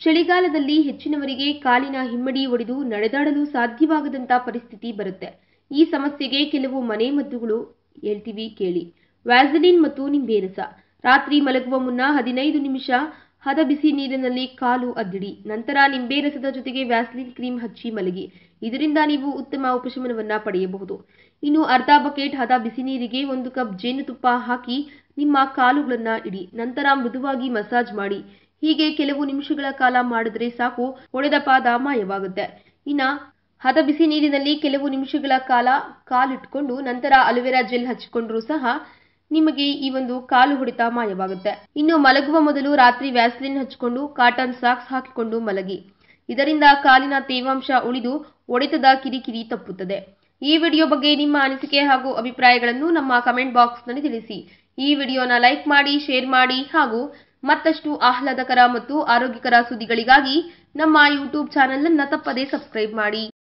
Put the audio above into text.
ಚಳಿಗಾಲದಲ್ಲಿ ಹೆಚ್ಚಿನವರಿಗೆ ಕಾಲಿನ ಹಿಮ್ಮಡಿ ಒಡೆದು ನಡೆದಾಡಲು ಸಾಧ್ಯವಾಗದಂತ ಪರಿಸ್ಥಿತಿ ಬರುತ್ತೆ ಈ ಸಮಸ್ಯೆಗೆ ಕೆಲವು ಮನೆಮದ್ದುಗಳು ಹೇಳ್ತೀವಿ ಕೇಳಿ ವ್ಯಾಸಲಿನ್ ಮತ್ತು ನಿಂಬೆ ರಸ ರಾತ್ರಿ ಮಲಗುವ ಮುನ್ನ ಹದಿನೈದು ನಿಮಿಷ ಹದ ಬಿಸಿ ನೀರಿನಲ್ಲಿ ಕಾಲು ಅದ್ದಿಡಿ ನಂತರ ನಿಂಬೆ ರಸದ ಜೊತೆಗೆ ವ್ಯಾಸಲಿನ್ ಕ್ರೀಮ್ ಹಚ್ಚಿ ಮಲಗಿ ಇದರಿಂದ ನೀವು ಉತ್ತಮ ಉಪಶಮನವನ್ನ ಪಡೆಯಬಹುದು ಇನ್ನು ಅರ್ಧ ಬಕೆಟ್ ಹದ ಬಿಸಿ ನೀರಿಗೆ ಒಂದು ಕಪ್ ಜೇನುತುಪ್ಪ ಹಾಕಿ ನಿಮ್ಮ ಕಾಲುಗಳನ್ನ ಇಡಿ ನಂತರ ಮೃದುವಾಗಿ ಮಸಾಜ್ ಮಾಡಿ ಹೀಗೆ ಕೆಲವು ನಿಮಿಷಗಳ ಕಾಲ ಮಾಡಿದ್ರೆ ಸಾಕು ಒಡೆದ ಪಾದ ಮಾಯವಾಗುತ್ತೆ ಇನ್ನ ಹದ ಬಿಸಿ ನೀರಿನಲ್ಲಿ ಕೆಲವು ನಿಮಿಷಗಳ ಕಾಲ ಕಾಲಿಟ್ಕೊಂಡು ನಂತರ ಅಲೋವೆರಾ ಜೆಲ್ ಹಚ್ಚಿಕೊಂಡ್ರೂ ಸಹ ನಿಮಗೆ ಈ ಒಂದು ಕಾಲು ಹೊಡೆತ ಮಾಯವಾಗುತ್ತೆ ಇನ್ನು ಮಲಗುವ ಮೊದಲು ರಾತ್ರಿ ವ್ಯಾಸ್ಲಿನ್ ಹಚ್ಚಿಕೊಂಡು ಕಾಟನ್ ಸಾಕ್ಸ್ ಹಾಕಿಕೊಂಡು ಮಲಗಿ ಇದರಿಂದ ಕಾಲಿನ ತೇವಾಂಶ ಉಳಿದು ಒಡೆತದ ಕಿರಿಕಿರಿ ತಪ್ಪುತ್ತದೆ ಈ ವಿಡಿಯೋ ಬಗ್ಗೆ ನಿಮ್ಮ ಅನಿಸಿಕೆ ಹಾಗೂ ಅಭಿಪ್ರಾಯಗಳನ್ನು ನಮ್ಮ ಕಮೆಂಟ್ ಬಾಕ್ಸ್ನಲ್ಲಿ ತಿಳಿಸಿ ಈ ವಿಡಿಯೋನ ಲೈಕ್ ಮಾಡಿ ಶೇರ್ ಮಾಡಿ ಹಾಗೂ ಮತ್ತಷ್ಟು ಆಹ್ಲಾದಕರ ಮತ್ತು ಆರೋಗ್ಯಕರ ಸುದ್ದಿಗಳಿಗಾಗಿ ನಮ್ಮ ಯೂಟ್ಯೂಬ್ ಚಾನೆಲ್ ಅನ್ನ ತಪ್ಪದೇ ಸಬ್ಸ್ಕ್ರೈಬ್ ಮಾಡಿ